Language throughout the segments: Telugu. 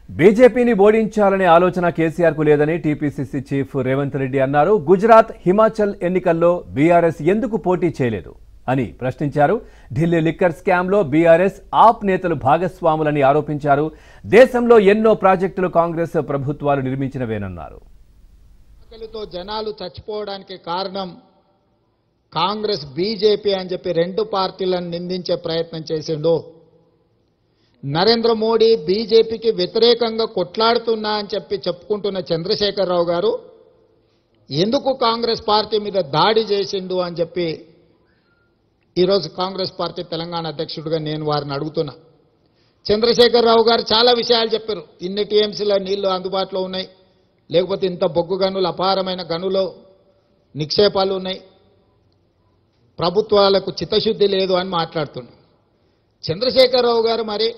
బీజేపీని ఓడించాలనే ఆలోచన కేసీఆర్ కు లేదని టీపీసీసీ చీఫ్ రేవంత్ రెడ్డి అన్నారు గుజరాత్ హిమాచల్ ఎన్నికల్లో బీఆర్ఎస్ ఎందుకు పోటీ చేయలేదు అని ప్రశ్నించారు ఢిల్లీ లిక్కర్ స్కామ్లో బీఆర్ఎస్ ఆప్ నేతలు భాగస్వాములని ఆరోపించారు దేశంలో ఎన్నో ప్రాజెక్టులు కాంగ్రెస్ ప్రభుత్వాలు నిర్మించినవేనన్నారు ఆకలితో జనాలు చచ్చిపోవడానికి కారణం కాంగ్రెస్ బీజేపీ అని చెప్పి రెండు పార్టీలను నిందించే ప్రయత్నం చేసిండు నరేంద్ర మోడీ బీజేపీకి వ్యతిరేకంగా కొట్లాడుతున్నా అని చెప్పి చెప్పుకుంటున్న చంద్రశేఖరరావు గారు ఎందుకు కాంగ్రెస్ పార్టీ మీద దాడి చేసిండు అని చెప్పి ఈరోజు కాంగ్రెస్ పార్టీ తెలంగాణ అధ్యక్షుడిగా నేను వారిని అడుగుతున్నా చంద్రశేఖరరావు గారు చాలా విషయాలు చెప్పారు ఇన్ని టీఎంసీల నీళ్లు అందుబాటులో ఉన్నాయి లేకపోతే ఇంత బొగ్గు గనులు అపారమైన గనులు నిక్షేపాలు ఉన్నాయి ప్రభుత్వాలకు చిత్తశుద్ధి లేదు అని మాట్లాడుతున్నాం చంద్రశేఖరరావు గారు మరి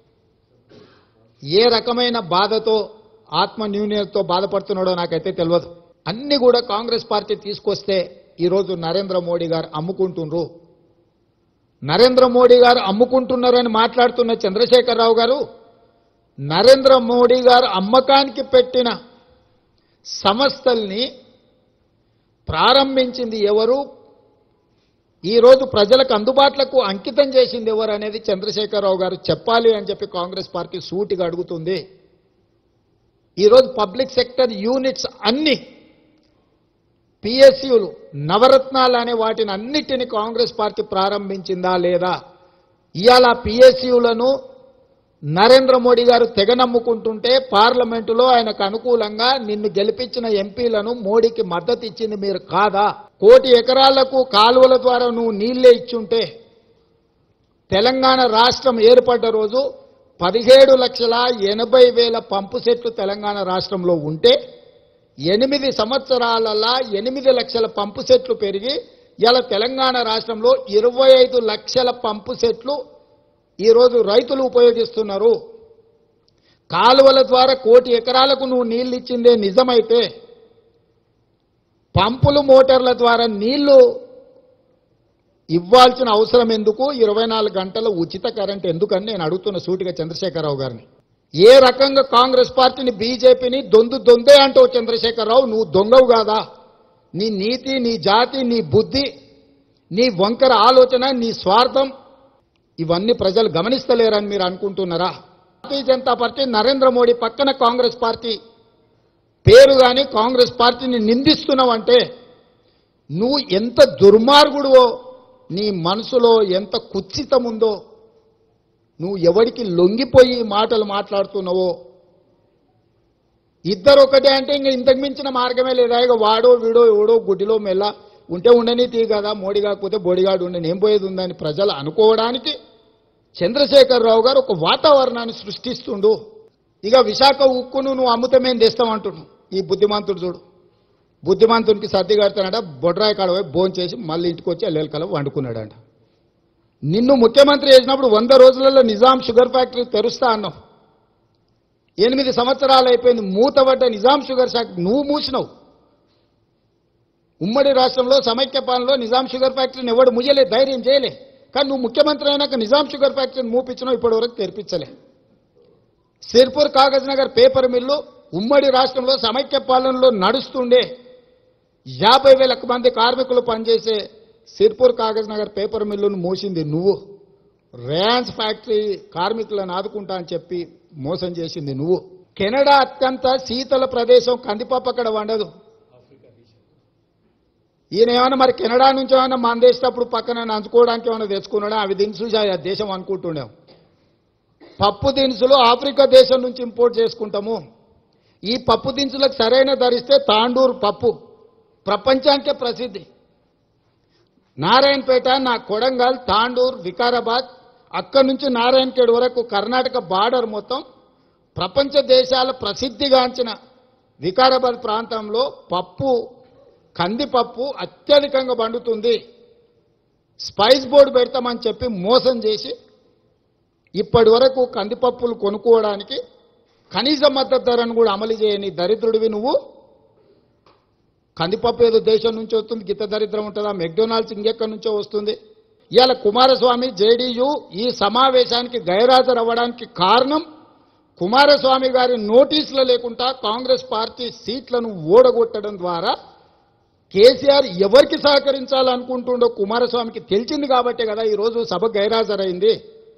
ఏ రకమైన బాధతో ఆత్మ న్యూన్యతతో బాధపడుతున్నాడో నాకైతే తెలియదు అన్ని కూడా కాంగ్రెస్ పార్టీ తీసుకొస్తే ఈరోజు నరేంద్ర మోడీ గారు అమ్ముకుంటుండ్రు నరేంద్ర మోడీ గారు అమ్ముకుంటున్నారని మాట్లాడుతున్న చంద్రశేఖరరావు గారు నరేంద్ర మోడీ గారు అమ్మకానికి పెట్టిన సంస్థల్ని ప్రారంభించింది ఎవరు ఈరోజు ప్రజలకు అందుబాటులకు అంకితం చేసింది ఎవరు అనేది చంద్రశేఖరరావు గారు చెప్పాలి అని చెప్పి కాంగ్రెస్ పార్టీ సూటిగా అడుగుతుంది ఈరోజు పబ్లిక్ సెక్టర్ యూనిట్స్ అన్ని పిఎస్యులు నవరత్నాలు అనే వాటిని అన్నిటిని కాంగ్రెస్ పార్టీ ప్రారంభించిందా లేదా ఇవాళ పిఎస్యులను నరేంద్ర మోడీ గారు తెగ నమ్ముకుంటుంటే పార్లమెంటులో ఆయనకు అనుకూలంగా నిన్ను గెలిపించిన ఎంపీలను మోడీకి మద్దతు ఇచ్చింది మీరు కాదా కోటి ఎకరాలకు కాలువల ద్వారా నువ్వు నీళ్లే ఇచ్చుంటే తెలంగాణ రాష్ట్రం ఏర్పడ్డ రోజు పదిహేడు లక్షల ఎనభై వేల పంపు సెట్లు తెలంగాణ రాష్ట్రంలో ఉంటే ఎనిమిది సంవత్సరాలలో ఎనిమిది లక్షల పంపు సెట్లు పెరిగి ఇలా తెలంగాణ రాష్ట్రంలో ఇరవై ఐదు లక్షల పంపు సెట్లు ఈరోజు రైతులు ఉపయోగిస్తున్నారు కాలువల ద్వారా కోటి ఎకరాలకు నువ్వు నీళ్ళు ఇచ్చిందే నిజమైతే పంపులు మోటార్ల ద్వారా నీళ్లు ఇవ్వాల్సిన అవసరం ఎందుకు ఇరవై నాలుగు గంటల ఉచిత కరెంట్ ఎందుకని నేను అడుగుతున్న సూటిగా చంద్రశేఖరరావు గారిని ఏ రకంగా కాంగ్రెస్ పార్టీని బీజేపీని దొందు దొందే అంటావు చంద్రశేఖరరావు నువ్వు దొంగవు కాదా నీ నీతి నీ జాతి నీ బుద్ధి నీ వంకర ఆలోచన నీ స్వార్థం ఇవన్నీ ప్రజలు గమనిస్తలేరని మీరు అనుకుంటున్నారా భారతీయ జనతా పార్టీ నరేంద్ర మోడీ పక్కన కాంగ్రెస్ పార్టీ పేరు కానీ కాంగ్రెస్ పార్టీని నిందిస్తున్నావంటే నువ్వు ఎంత దుర్మార్గుడువో నీ మనసులో ఎంత కుత్సితం ఉందో నువ్వు ఎవడికి లొంగిపోయి ఈ మాటలు మాట్లాడుతున్నావో ఇద్దరు ఒకటే అంటే ఇంక ఇంతకు మించిన మార్గమే లేదా ఇక వాడో వీడో ఎవడో గుడ్డిలో మెల్ల ఉంటే ఉండని తీ కదా మోడీ కాకపోతే బోడిగాడు ఉండని ఏం పోయేది ఉందని ప్రజలు అనుకోవడానికి చంద్రశేఖరరావు గారు ఒక వాతావరణాన్ని సృష్టిస్తుండు ఇక విశాఖ ఉక్కును నువ్వు అమ్ముతే మేము తెస్తామంటున్నావు ఈ బుద్ధిమంతుడు చూడు బుద్ధిమంతునికి సర్ది కడతానట బొడ్రాయి కాడ పోయి భోజనం చేసి మళ్ళీ ఇంటికి వచ్చి ఎల్లెలకల వండుకున్నాడంట నిన్ను ముఖ్యమంత్రి చేసినప్పుడు వంద రోజులలో నిజాం షుగర్ ఫ్యాక్టరీ తెరుస్తా అన్నావు ఎనిమిది సంవత్సరాలు అయిపోయింది మూతబడ్డ నిజాం షుగర్ ఫ్యాక్టరీ నువ్వు మూసినావు ఉమ్మడి రాష్ట్రంలో సమైక్య పాలనలో నిజాం షుగర్ ఫ్యాక్టరీని ఎవడు ముయ్యలే ధైర్యం చేయలే కానీ నువ్వు ముఖ్యమంత్రి అయినాక నిజాం షుగర్ ఫ్యాక్టరీని మూపించినావు ఇప్పటి వరకు తెరిపించలే సిర్పూర్ కాగజ్ నగర్ పేపర్ మిల్లు ఉమ్మడి రాష్ట్రంలో సమైక్య పాలనలో నడుస్తుండే యాభై వేలకు మంది కార్మికులు పనిచేసే సిర్పూర్ కాగజ్ నగర్ పేపర్ మిల్లును మూసింది నువ్వు రియాన్స్ ఫ్యాక్టరీ కార్మికులను ఆదుకుంటా అని చెప్పి మోసం చేసింది నువ్వు కెనడా అత్యంత శీతల ప్రదేశం కందిపప్పు అక్కడ వండదు ఈయన ఏమైనా మరి కెనడా నుంచి ఏమైనా మన దేశప్పుడు పక్కన నంచుకోవడానికి ఏమైనా తెచ్చుకున్నాడా అవి దినుసు ఆ దేశం అనుకుంటుండేం పప్పు దినుసులు ఆఫ్రికా దేశం నుంచి ఇంపోర్ట్ చేసుకుంటాము ఈ పప్పు దినుసులకు సరైన ధరిస్తే తాండూరు పప్పు ప్రపంచానికే ప్రసిద్ధి నారాయణపేట నా కొడంగల్ తాండూర్ వికారాబాద్ అక్కడి నుంచి నారాయణఖేడ్ వరకు కర్ణాటక బార్డర్ మొత్తం ప్రపంచ దేశాల ప్రసిద్ధిగాంచిన వికారాబాద్ ప్రాంతంలో పప్పు కందిపప్పు అత్యధికంగా పండుతుంది స్పైస్ బోర్డు పెడతామని చెప్పి మోసం చేసి ఇప్పటి వరకు కందిపప్పులు కొనుక్కోవడానికి కనీస మద్దతు ధరను కూడా అమలు చేయని దరిద్రుడివి నువ్వు కందిపప్పు ఏదో దేశం నుంచి వస్తుంది గిత్త దరిద్రం ఉంటుందా మెక్డొనాల్డ్స్ ఇంకెక్కడి నుంచో వస్తుంది ఇవాళ కుమారస్వామి జేడీయూ ఈ సమావేశానికి గైరాజరు అవ్వడానికి కారణం కుమారస్వామి గారి నోటీసులు లేకుండా కాంగ్రెస్ పార్టీ సీట్లను ఓడగొట్టడం ద్వారా కేసీఆర్ ఎవరికి సహకరించాలనుకుంటుండో కుమారస్వామికి తెలిసింది కాబట్టే కదా ఈరోజు సభ గైరాజరైంది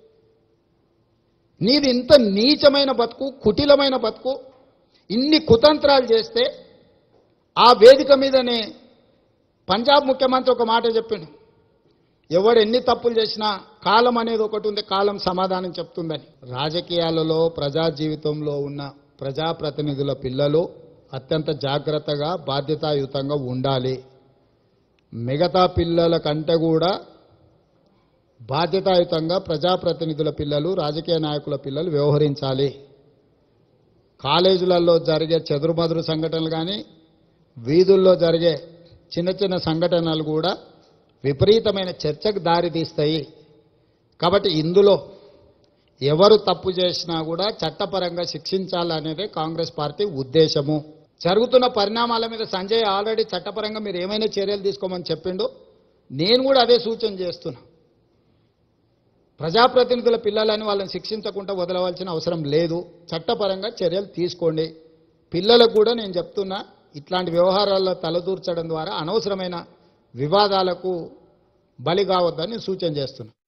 నీది ఇంత నీచమైన బతుకు కుటిలమైన బతుకు ఇన్ని కుతంత్రాలు చేస్తే ఆ వేదిక మీదనే పంజాబ్ ముఖ్యమంత్రి ఒక మాట చెప్పిండు ఎవడు ఎన్ని తప్పులు చేసినా కాలం అనేది ఒకటి ఉంది కాలం సమాధానం చెప్తుందని రాజకీయాలలో ప్రజా జీవితంలో ఉన్న ప్రజాప్రతినిధుల పిల్లలు అత్యంత జాగ్రత్తగా బాధ్యతాయుతంగా ఉండాలి మిగతా పిల్లల కంటే కూడా బాధ్యతాయుతంగా ప్రజాప్రతినిధుల పిల్లలు రాజకీయ నాయకుల పిల్లలు వ్యవహరించాలి కాలేజీలలో జరిగే చెదురుమదురు సంఘటనలు కానీ వీధుల్లో జరిగే చిన్న చిన్న సంఘటనలు కూడా విపరీతమైన చర్చకు దారితీస్తాయి కాబట్టి ఇందులో ఎవరు తప్పు చేసినా కూడా చట్టపరంగా శిక్షించాలనేదే కాంగ్రెస్ పార్టీ ఉద్దేశము జరుగుతున్న పరిణామాల మీద సంజయ్ ఆల్రెడీ చట్టపరంగా మీరు ఏమైనా చర్యలు తీసుకోమని చెప్పిండు నేను కూడా అదే సూచన చేస్తున్నా ప్రజాప్రతినిధుల పిల్లలని వాళ్ళని శిక్షించకుండా వదలవలసిన అవసరం లేదు చట్టపరంగా చర్యలు తీసుకోండి పిల్లలకు కూడా నేను చెప్తున్నా ఇట్లాంటి వ్యవహారాల్లో తలదూర్చడం ద్వారా అనవసరమైన వివాదాలకు బలి కావద్దని సూచన చేస్తున్నా